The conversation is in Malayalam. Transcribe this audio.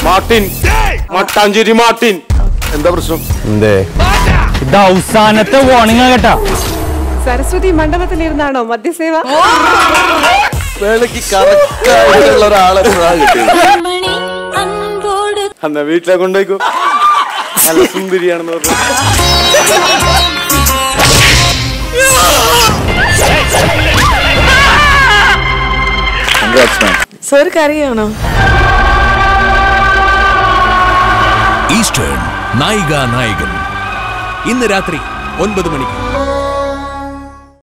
മാർട്ടിൻ മട്ടാഞ്ചേരി മാർട്ടിൻ എന്താ പ്രശ്നം എന്തേ ഇത് അവസാനത്തെ വാർണിംഗ് കേട്ടാ സരസ്വതി മണ്ഡപത്തിലിരുന്നാണോ മദ്യസേവ വേളയ്ക്ക് കറക്റ്റ് ആയിട്ടുള്ള ഒരാളെ എപ്പോഴാണ് കിട്ടിയത് മണി അൻപോട് എന്നാ വീട്ടിലെ കൊണ്ടുപോയിക്കോ നല്ല സുന്ദരിയാണെന്ന് പറഞ്ഞു സർ കറിയാണോ ഈസ്റ്റേൺ നായിക നായകൻ ഇന്ന് രാത്രി ഒൻപത് മണിക്ക്